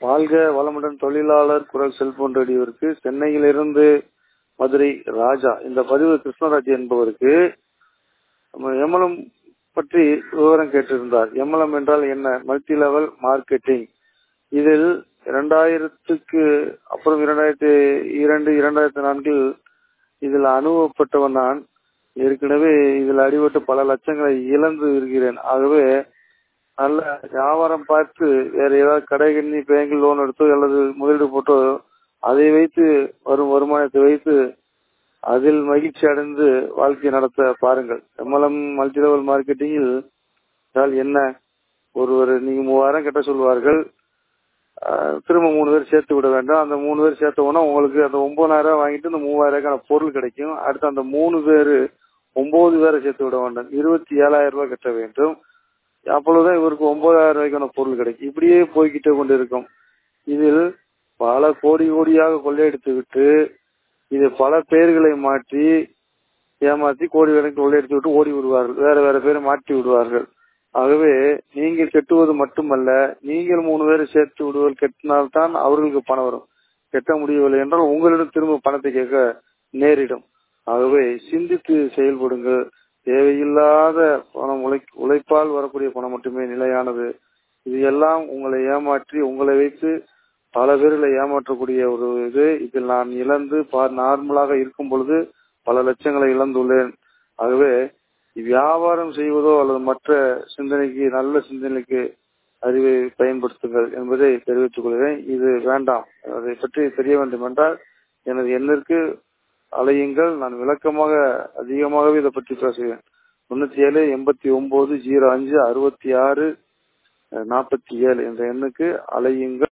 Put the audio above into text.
வாழ்க வளமுடன் தொழிலாளர் குரல் செல்போன் ரேடியோவிற்கு சென்னையிலிருந்து மதுரை ராஜா இந்த பதிவு கிருஷ்ணராஜ் என்பவருக்கு எம்எல்எம் பற்றி விவரம் கேட்டிருந்தார் எம்எல்எம் என்றால் என்ன மல்டி லெவல் மார்க்கெட்டிங் இதில் இரண்டாயிரத்துக்கு அப்புறம் இரண்டாயிரத்தி இரண்டு இரண்டாயிரத்தி நான்கில் இதில் அனுபவப்பட்டவன் நான் ஏற்கனவே இதில் அடிபட்டு பல லட்சங்களை இழந்து இருக்கிறேன் ஆகவே நல்ல வியாபாரம் பார்த்து வேற ஏதாவது கடை கண்ணி பேங்கில் லோன் எடுத்தோ அல்லது முதலீடு போட்டோ அதை வைத்து வரும் வருமானத்தை வைத்து அதில் மகிழ்ச்சி அடைந்து வாழ்க்கை நடத்த பாருங்கள் எம்எல்எம் மல்டி லெவல் மார்க்கெட்டிங்கில் என்ன ஒருவர் நீங்க மூவாயிரம் கட்ட சொல்வார்கள் திரும்ப மூணு பேர் சேர்த்து விட வேண்டும் அந்த மூணு பேர் சேர்த்தோம்னா உங்களுக்கு அந்த ஒன்பதாயிரம் ரூபாய் வாங்கிட்டு இந்த மூவாயிரம் ரூபாய்க்கான பொருள் கிடைக்கும் அடுத்து அந்த மூணு பேர் ஒன்பது பேரை சேர்த்து விட வேண்டும் இருபத்தி ஏழாயிரம் ரூபாய் கட்ட வேண்டும் அப்பொழுதுதான் இவருக்கு ஒன்பதாயிரம் ரூபாய்க்கான பொருள் கிடைக்கும் இப்படியே போய்கிட்டே கொண்டு இருக்கும் இதில் பல கோடி கோடியாக கொள்ளையடித்து விட்டு இது பல பெயர்களை மாற்றி ஏமாற்றி கோடி கணக்கு கொள்ளையடித்து விட்டு ஓடி விடுவார்கள் வேற வேற பேரை மாற்றி விடுவார்கள் ஆகவே நீங்கள் கெட்டுவது மட்டுமல்ல நீங்கள் மூணு பேரை சேர்த்து விடுவது கெட்டினால்தான் அவர்களுக்கு பணம் வரும் கெட்ட முடியவில்லை என்றால் உங்களிடம் திரும்ப பணத்தை கேட்க நேரிடும் ஆகவே சிந்தித்து செயல்படுங்கள் தேவையில்லாத பணம் உழை உழைப்பால் வரக்கூடிய பணம் மட்டுமே நிலையானது இது எல்லாம் உங்களை ஏமாற்றி உங்களை வைத்து பல பேர்களை ஏமாற்றக்கூடிய ஒரு இது இதில் நான் இழந்து நார்மலாக இருக்கும் பொழுது பல லட்சங்களை இழந்துள்ளேன் ஆகவே வியாபாரம் செய்வதோ அல்லது மற்ற சிந்தனைக்கு நல்ல சிந்தனைக்கு அறிவை பயன்படுத்துங்கள் என்பதை தெரிவித்துக் கொள்கிறேன் இது வேண்டாம் அதை பற்றி தெரிய வேண்டும் என்றால் எனது எண்ணிற்கு அலையுங்கள் நான் விளக்கமாக அதிகமாகவே இதை பற்றி பேசுவேன் தொண்ணூத்தி ஏழு எண்பத்தி ஒன்பது ஜீரோ அஞ்சு அறுபத்தி ஆறு நாற்பத்தி ஏழு என்ற எண்ணுக்கு அலையுங்கள்